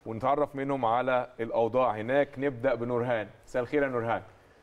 ونتعرف منهم على الاوضاع هناك نبدا بنورهان مساء الخير يا نورهان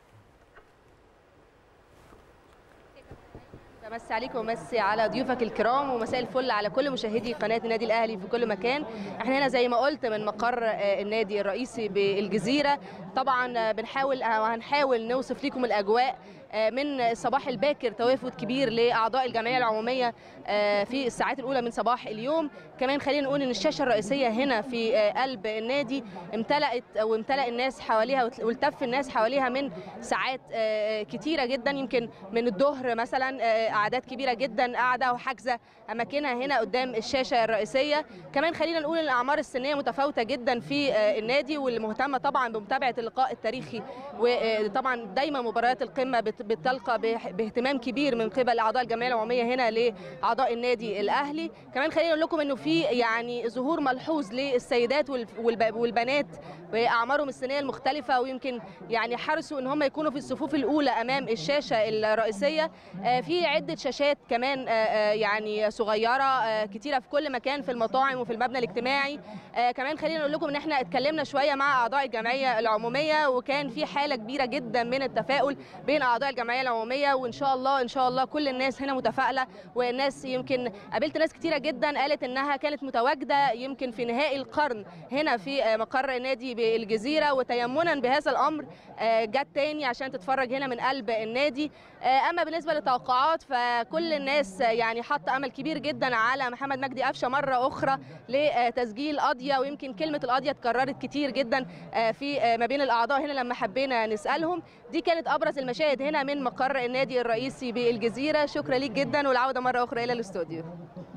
بمسي عليكم ومسي على ضيوفك الكرام ومساء الفل على كل مشاهدي قناه النادي الاهلي في كل مكان احنا هنا زي ما قلت من مقر آه، النادي الرئيسي بالجزيره طبعا آه، بنحاول آه، وهنحاول نوصف لكم الاجواء آه، من الصباح الباكر توافد كبير لاعضاء الجمعيه العموميه آه، في الساعات الاولى من صباح اليوم كمان خلينا نقول ان الشاشه الرئيسيه هنا في آه، قلب النادي امتلأت او امتلأ الناس حواليها والتف الناس حواليها من ساعات آه، كتيره جدا يمكن من الظهر مثلا آه، اعداد كبيره جدا قاعده وحاجزه اماكنها هنا قدام الشاشه الرئيسيه كمان خلينا نقول ان الاعمار السنيه متفاوته جدا في آه، النادي والمهتمه طبعا بمتابعه اللقاء التاريخي وطبعا دايما مباريات القمه بت- بتلقى به- باهتمام كبير من قبل اعضاء الجمعيه العموميه هنا لاعضاء النادي الاهلي كمان خلينا نقول لكم انه في يعني ظهور ملحوظ للسيدات والف- والب- والبنات باعمارهم السنيه المختلفه ويمكن يعني حرصوا ان هم يكونوا في الصفوف الاولى امام الشاشه الرئيسيه آه، في عده شاشات كمان آه، آه، يعني صغيره آه، كتيره في كل مكان في المطاعم وفي المبنى الاجتماعي آه، كمان خلينا نقول لكم ان احنا اتكلمنا شويه مع اعضاء الجمعيه العموميه وكان في حاله كبيره جدا من التفاؤل بين اعضاء الجمعيه العموميه وان شاء الله ان شاء الله كل الناس هنا متفائله والناس يمكن قابلت ناس كتيره جدا قالت انها كانت متواجده يمكن في نهائي القرن هنا في آه، مقر نادي بالجزيره وتيمنا بهذا الامر آه، جت تاني عشان تتفرج هنا من قلب النادي آه، اما بالنسبه للتوقعات فكل الناس آه، يعني حاطه امل كبير جدا على محمد مجدي قفشه مره اخرى لتسجيل قضيه ويمكن كلمه القضيه اتكررت كتير جدا آه، في آه، ما بين الاعضاء هنا لما حبينا نسالهم دي كانت ابرز المشاهد هنا من مقر النادي الرئيسي بالجزيره شكرا ليك جدا والعوده مره اخرى الى الاستوديو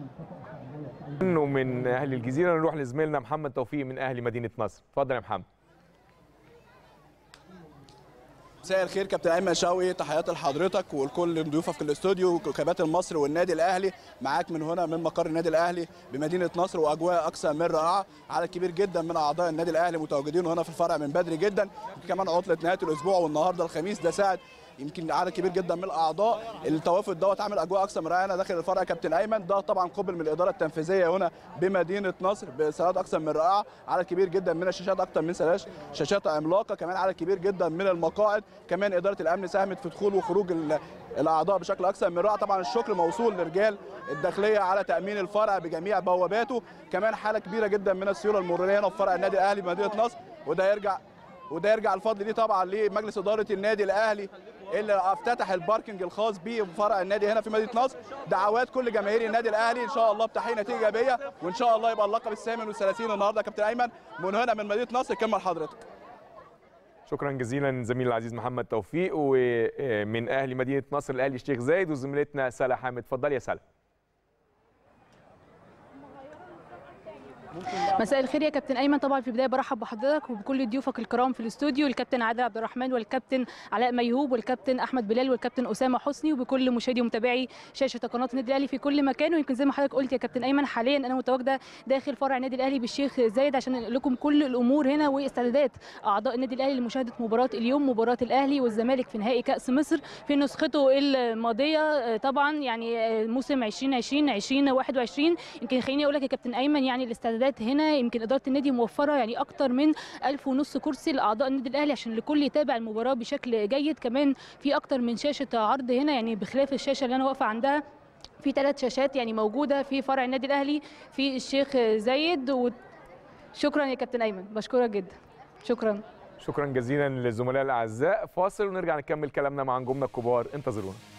ومن اهل الجزيره نروح لزميلنا محمد توفيق من اهل مدينه نصر اتفضل يا محمد مساء الخير كابتن ايمن شوقي تحياتي لحضرتك ولكل ضيوفك في الاستوديو وكباتن مصر والنادي الاهلي معاك من هنا من مقر النادي الاهلي بمدينه نصر واجواء اكثر من رائعه عدد كبير جدا من اعضاء النادي الاهلي متواجدين هنا في الفرع من بدري جدا كمان عطله نهايه الاسبوع والنهارده الخميس ده ساعد يمكن عدد كبير جدا من الاعضاء التوافد دوت عامل اجواء اكثر من رائعه داخل الفرع يا كابتن ايمن ده طبعا قبل من الاداره التنفيذيه هنا بمدينه نصر بساعات اكثر من رائعه عدد كبير جدا من الشاشات اكثر من سلاش شاشات عملاقه كمان عدد كبير جدا من المقاعد كمان اداره الامن ساهمت في دخول وخروج ال- الاعضاء بشكل اكثر من رائع طبعا الشكر موصول لرجال الداخليه على تامين الفرع بجميع بواباته كمان حاله كبيره جدا من السيوله المروريه هنا في فرع النادي الاهلي بمدينه نصر وده يرجع وده يرجع الفضل ليه طبعا لمجلس اداره النادي الاهلي اللي افتتح الباركنج الخاص بيه بفرع النادي هنا في مدينه نصر دعوات كل جماهير النادي الاهلي ان شاء الله بتحقيق نتيجه ايجابيه وان شاء الله يبقى اللقب الثامن والثلاثين النهارده يا كابتن ايمن من هنا من مدينه نصر كلمه لحضرتك شكرا جزيلا زميلي العزيز محمد توفيق ومن اهل مدينه نصر الاهلي الشيخ زايد وزميلتنا سلا حامد اتفضلي يا سلا مساء الخير يا كابتن ايمن طبعا في البدايه برحب بحضرتك وبكل ضيوفك الكرام في الاستوديو الكابتن عادل عبد الرحمن والكابتن علاء ميهوب والكابتن احمد بلال والكابتن اسامه حسني وبكل مشاهدي ومتابعي شاشه قناه النادي الاهلي في كل مكان ويمكن زي ما حضرتك قلت يا كابتن ايمن حاليا انا متواجده داخل فرع النادي الاهلي بالشيخ زايد عشان انقل لكم كل الامور هنا واستعدادات اعضاء النادي الاهلي لمشاهده مباراه اليوم مباراه الاهلي والزمالك في نهائي كاس مصر في نسخته الماضيه آه، طبعا يعني آه، موسم 2020 2021 يمكن خليني اقول لك يا كابتن ايمن يعني الاستعدادات هنا يمكن اداره النادي موفره يعني اكتر من 1000 ونص كرسي لاعضاء النادي الاهلي عشان الكل يتابع المباراه بشكل جيد كمان في اكتر من شاشه عرض هنا يعني بخلاف الشاشه اللي انا واقفه عندها في ثلاث شاشات يعني موجوده في فرع النادي الاهلي في الشيخ زايد و... شكرا يا كابتن ايمن بشكرك جدا شكرا شكرا جزيلا للزملاء الاعزاء فاصل ونرجع نكمل كلامنا مع نجومنا الكبار انتظرونا